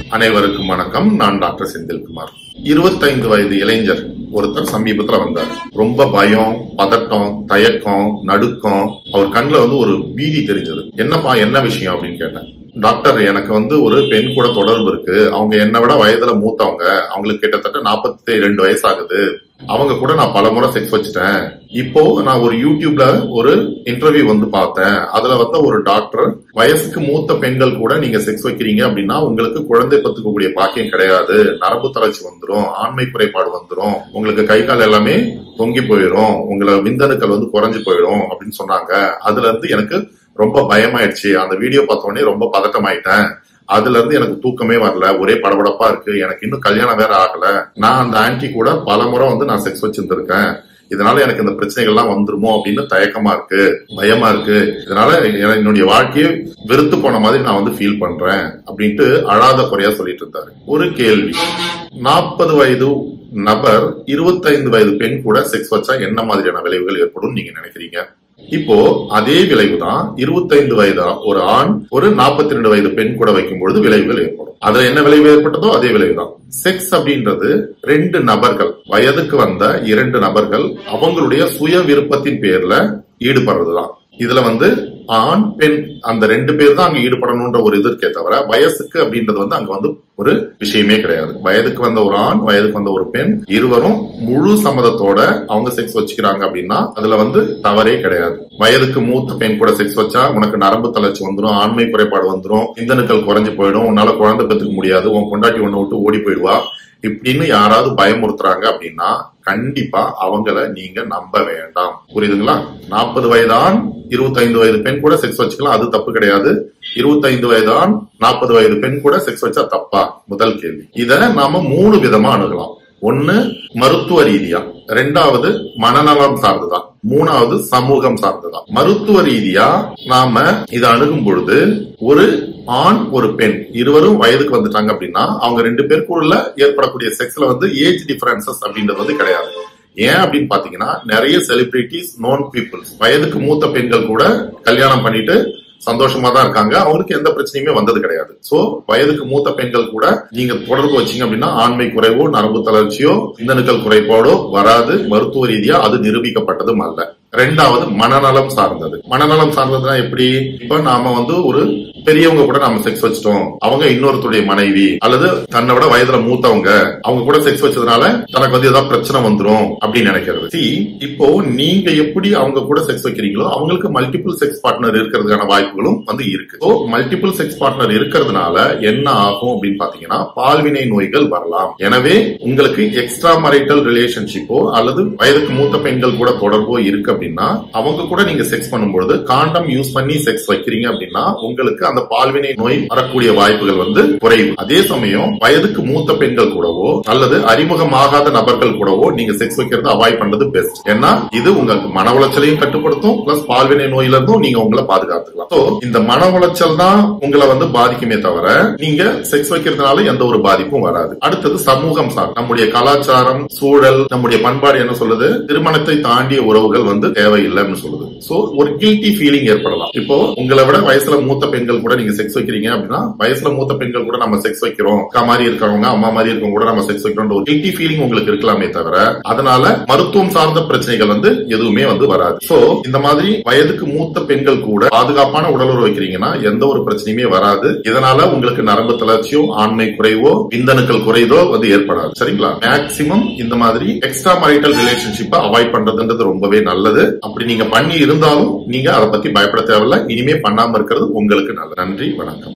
அனைவருக்கும் வணக்கம் நான் டாக்டர் செந்தில்குமார் இருபத்தைந்து வயது இளைஞர் ஒருத்தர் சமீபத்துல வந்தார் ரொம்ப பயம் பதட்டம் தயக்கம் நடுக்கம் அவர் கண்ணுல வந்து ஒரு பீதி தெரிஞ்சது என்னப்பா என்ன விஷயம் அப்படின்னு கேட்டேன் டாக்டர் எனக்கு வந்து ஒரு பெண் கூட தொடர்பு இருக்கு அவங்க என்னை விட வயதுல மூத்தவங்க அவங்களுக்கு கிட்டத்தட்ட நாற்பத்தி ரெண்டு வயசு ஆகுது அவங்க கூட நான் பல முறை செக்ஸ் வச்சுட்டேன் இப்போ நான் ஒரு யூடியூப்ல ஒரு இன்டர்வியூ வந்து பார்த்தேன் அதுல வந்து ஒரு டாக்டர் வயசுக்கு மூத்த பெண்கள் கூட நீங்க செக்ஸ் வைக்கிறீங்க அப்படின்னா உங்களுக்கு குழந்தை பத்துக்கக்கூடிய பாக்கியம் கிடையாது நரம்பு தளர்ச்சி வந்துடும் ஆண்மை குறைபாடு வந்துடும் உங்களுக்கு கை கால் எல்லாமே தொங்கி போயிடும் உங்களை விந்தணுக்கள் வந்து குறைஞ்சு போயிடும் அப்படின்னு சொன்னாங்க அதுல இருந்து எனக்கு ரொம்ப பயமாயிடுச்சு அந்த வீடியோ பார்த்த உடனே ரொம்ப பதட்டமாயிட்டேன் அதுல இருந்து எனக்கு தூக்கமே வரல ஒரே படபடப்பா இருக்கு எனக்கு இன்னும் கல்யாணம் வேற ஆகல நான் அந்த ஆன்டி கூட பல முறை வந்து நான் செக்ஸ் வச்சிருந்திருக்கேன் இதனால எனக்கு இந்த பிரச்சனைகள் எல்லாம் வந்துருமோ அப்படின்னு தயக்கமா இருக்கு பயமா இருக்கு இதனால எனக்கு என்னுடைய வாழ்க்கையை வெறுத்து போன மாதிரி நான் வந்து ஃபீல் பண்றேன் அப்படின்ட்டு அழாத குறையா சொல்லிட்டு இருந்தாரு ஒரு கேள்வி நாற்பது வயது நபர் இருபத்தைந்து வயது பெண் கூட செக்ஸ் வச்சா என்ன மாதிரியான விளைவுகள் ஏற்படும் நீங்க நினைக்கிறீங்க இப்போ அதே விளைவு தான் இருபத்தைந்து வயதா ஒரு ஆண் ஒரு நாற்பத்தி ரெண்டு வயது பெண் கூட வைக்கும் பொழுது விளைவுகள் ஏற்படும் அதுல என்ன விளைவு ஏற்பட்டதோ அதே விளைவு தான் செக்ஸ் அப்படின்றது ரெண்டு நபர்கள் வயதுக்கு வந்த இரண்டு நபர்கள் அவங்களுடைய சுய விருப்பத்தின் பேர்ல ஈடுபடுறதுதான் இதுல வந்து ஆண் பெண் அந்த ரெண்டு பேர் தான் அங்க ஈடுபடணும்ன்ற ஒரு இது இருக்கே தவிர வயசுக்கு அப்படின்றது வந்து அங்க வந்து ஒரு விஷயமே கிடையாது வயதுக்கு வந்த ஒரு ஆண் வயதுக்கு வந்த ஒரு பெண் இருவரும் முழு சம்மதத்தோட அவங்க செக்ஸ் வச்சுக்கிறாங்க அப்படின்னா அதுல வந்து தவறே கிடையாது வயதுக்கு மூத்த பெண் கூட செக்ஸ் வச்சா உனக்கு நரம்பு தளர்ச்சி வந்துடும் ஆண்மை குறைபாடு வந்துடும் இந்தனுக்கள் குறைஞ்சு போயிடும் உன்னால குழந்தை பெற்றுக்க முடியாது உன் பொண்டாட்டி ஒண்ணு விட்டு ஓடி போயிடுவா இப்படின்னு யாராவது பயமுறுத்துறாங்க அப்படின்னா கண்டிப்பா அவங்கள நீங்க நம்ப வேண்டாம் புரியுதுங்களா நாற்பது வயதான் இருபத்தைந்து வயது பெண் கூட செக்ஸ் வச்சுக்கலாம் அது தப்பு கிடையாது இருபத்தைந்து வயதான் நாற்பது வயது பெண் கூட செக்ஸ் வச்சா தப்பா முதல் கேள்வி இத நாம மூணு விதமா அணுகலாம் ஒன்னு மருத்துவ ரீதியா ரெண்டாவது மனநலம் சார்ந்துதான் மூணாவது சமூகம் சார்ந்துதான் மருத்துவ ரீதியா நாம இதை அணுகும் பொழுது ஒரு ஆண் ஒரு பெண் இருவரும் வயதுக்கு வந்துட்டாங்க அப்படின்னா அவங்க ரெண்டு பேருக்குள்ள ஏற்படக்கூடிய செக்ஸ்ல வந்து ஏஜ் டிஃபரன்சஸ் அப்படின்றது வந்து கிடையாது ஏன் அப்படின்னு பாத்தீங்கன்னா நிறைய செலிபிரிட்டிஸ் நோன் பீப்புள்ஸ் வயதுக்கு மூத்த பெண்கள் கூட கல்யாணம் பண்ணிட்டு சந்தோஷமா தான் இருக்காங்க அவங்களுக்கு எந்த பிரச்சனையுமே வந்தது கிடையாது சோ வயதுக்கு மூத்த பெண்கள் கூட நீங்க தொடர்பு வச்சீங்க அப்படின்னா ஆண்மை குறைவோ நரம்பு தளர்ச்சியோ இந்தணுக்கள் குறைபாடோ வராது மருத்துவ ரீதியா அது நிரூபிக்கப்பட்டதும் அல்ல ரெண்டாவது மனநலம் சார்ந்தது மனநலம் சார்ந்ததுன்னா எப்படி இப்ப நாம வந்து ஒரு பெரியவங்க கூட நாம செக்ஸ் வச்சிட்டோம் அவங்க இன்னொருத்தருடைய மனைவி அல்லது தன்னை விட வயதுல மூத்தவங்க அவங்க கூட செக்ஸ் வச்சதுனால தனக்கு வந்து ஏதாவது பிரச்சனை வந்துரும் அப்படின்னு நினைக்கிறது சி இப்போ நீங்க எப்படி அவங்க கூட செக்ஸ் வைக்கிறீங்களோ அவங்களுக்கு மல்டிபிள் செக்ஸ் பார்ட்னர் இருக்கிறதுக்கான வாய்ப்புகளும் வந்து இருக்கு ஸோ மல்டிபிள் செக்ஸ் பார்ட்னர் இருக்கிறதுனால என்ன ஆகும் அப்படின்னு பாத்தீங்கன்னா பால்வினை நோய்கள் வரலாம் எனவே உங்களுக்கு எக்ஸ்ட்ரா மரைட்டல் ரிலேஷன்ஷிப்போ அல்லது வயதுக்கு மூத்த பெண்கள் கூட தொடர்போ இருக்கு அப்படின்னா அவங்க கூட நீங்க செக்ஸ் பண்ணும்பொழுது காண்டம் யூஸ் பண்ணி செக்ஸ் வைக்கிறீங்க அப்படின்னா உங்களுக்கு அந்த பால்வினை நோய் வரக்கூடிய வாய்ப்புகள் வந்து குறைவு அதே சமயம் வயதுக்கு மூத்த பெண்கள் கூடவோ அல்லது அறிமுகமாகாத நபர்கள் கூடவோ நீங்க செக்ஸ் வைக்கிறது அவாய்ட் பண்றது பெஸ்ட் ஏன்னா இது உங்களுக்கு மன உளைச்சலையும் கட்டுப்படுத்தும் பிளஸ் பால்வினை நோயில இருந்தும் நீங்க உங்களை பாதுகாத்துக்கலாம் So, இந்த மன உளைச்சல் தான் உங்களை வந்து பாதிக்குமே தவிர நீங்க செக்ஸ் வைக்கிறதுனால எந்த ஒரு பாதிப்பும் வராது அடுத்தது சமூகம் சார் நம்முடைய கலாச்சாரம் சூழல் நம்முடைய பண்பாடு என்ன சொல்லுது திருமணத்தை தாண்டிய உறவுகள் வந்து தேவையில்லைன்னு சொல்லுது சோ ஒரு கில்ட்டி ஃபீலிங் ஏற்படலாம் இப்போ உங்களை விட வயசுல மூத்த பெண்கள் கூட நீங்க செக்ஸ் வைக்கிறீங்க அப்படின்னா வயசுல மூத்த பெண்கள் கூட நம்ம செக்ஸ் வைக்கிறோம் அக்கா மாதிரி இருக்கிறவங்க அம்மா மாதிரி இருக்கவங்க கூட நம்ம செக்ஸ் வைக்கிறோம் ஒரு கில்ட்டி ஃபீலிங் உங்களுக்கு இருக்கலாமே தவிர அதனால மருத்துவம் சார்ந்த பிரச்சனைகள் வந்து எதுவுமே வந்து வராது சோ இந்த மாதிரி வயதுக்கு மூத்த பெண்கள் கூட பாதுகாப்பான உடலுறவு வைக்கிறீங்கன்னா எந்த ஒரு பிரச்சனையுமே வராது இதனால உங்களுக்கு நரம்பு தளர்ச்சியோ ஆண்மை குறைவோ விந்தணுக்கள் குறைதோ வந்து ஏற்படாது சரிங்களா மேக்சிமம் இந்த மாதிரி எக்ஸ்ட்ரா மரிட்டல் ரிலேஷன்ஷிப்பை அவாய்ட் பண்றதுன்றது ரொம்பவே நல்லது அப்படி நீங்க பண்ணி இருந்தாலும் நீங்க அதை பத்தி பயப்பட தேவையில்ல இனிமே பண்ணாம இருக்கிறது உங்களுக்கு நல்லது நன்றி வணக்கம்